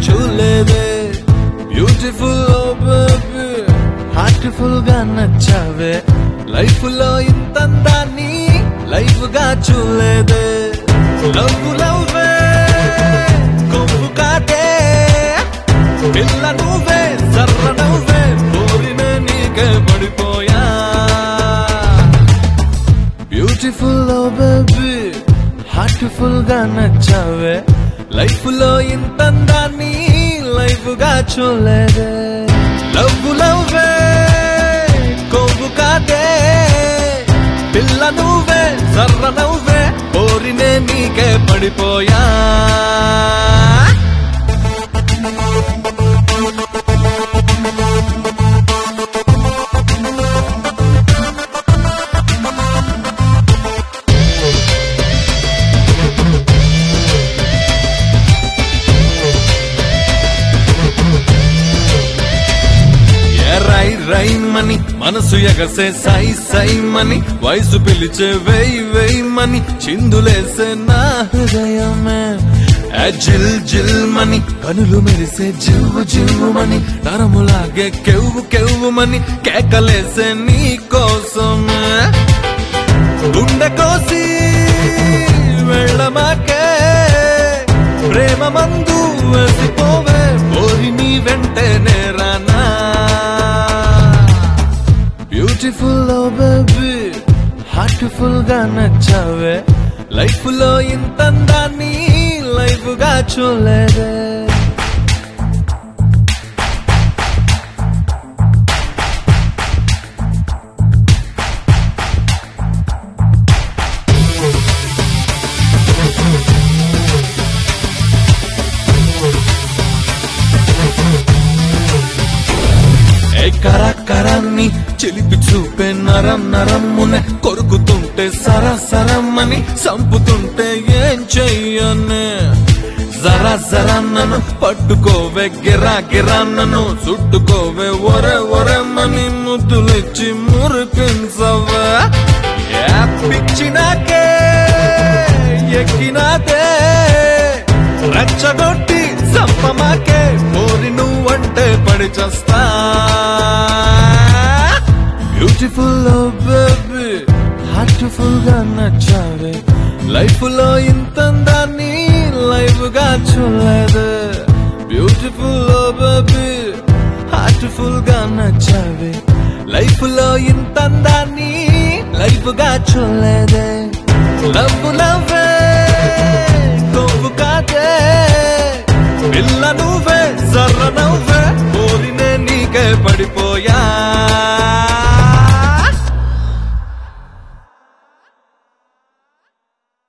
చూలేదే beautiful baby heartful గా నచ్చావే life లో ఇంత అందాన్ని లైఫ్ గా చూలేదే లవ్ లవ్వే కొవ్వు కాదే పిల్ల నువ్వే సర్ర నువ్వే కోరిన నీకే పడిపోయా బ్యూటిఫుల్ బేబీ హార్ట్ఫుల్ గా నచ్చావే లైఫ్ లో ఇంత అందాన్ని లైఫ్ గా చూలేదే లవ్ లవ్వే కొవ్వు కాదే పిల్ల నువ్వే సర్ర నువ్వే కోరినే నీకే పడిపోయా ఏ రై రైమని మనసు ఎగసే సై సైమని వయసు పిలిచే వేయి వేయమని చిందులేసే నా హృదయమే ఏ జిల్ జిల్ మని కనులు మెరిసే జివ్వు జివ్వుమని నరములాగే కెవ్వు కెవ్వుమని కేకలేసే నీ కోసమే గుండె కోసి వెళ్ళమాకే ప్రేమ మందు వేసిపోవే ఓరి నీ వెంటే నేరానా బ్యూటిఫుల్ బేబీ హార్ట్ఫుల్ గా నచ్చావే లైఫ్ లో ఇంత అందాన్ని లైఫ్ గా చూలేదే ఏ కరకరాన్ని చిలిపి చూపే నరం నరమ్మునే కొరుకుతుంటే సర సరమ్మని సంపుతుంటే ఏం చెయ్యనే జరా జరా నన్ను పట్టుకోవే గిరా గిరా నన్ను చుట్టుకోవే ఒరే ఒరెమ్మని ముద్దులిచ్చి మురిపించవే ఏ పిచ్చినాకే ఎక్కినాదే రెచ్చగొట్టి సంపమాకే కోరి నువ్వంటే పడి చస్తా బ్యూటిఫుల్ బేబీ హార్ట్ఫుల్ గా నచ్చావే లైఫ్ లో ఇంత అందాన్ని లైఫ్ గా చూడలేదు బ్యూటిఫుల్ బేబీ హార్ట్ఫుల్ గా నచ్చావే లైఫ్ లో ఇంత అందాన్ని లైఫ్ గా చూడలేదే లవ్ లవ్వే కొవ్వు కాదే పిల్ల నువ్వే సర్ర నువ్వే కోరినే నీకే పడిపోయా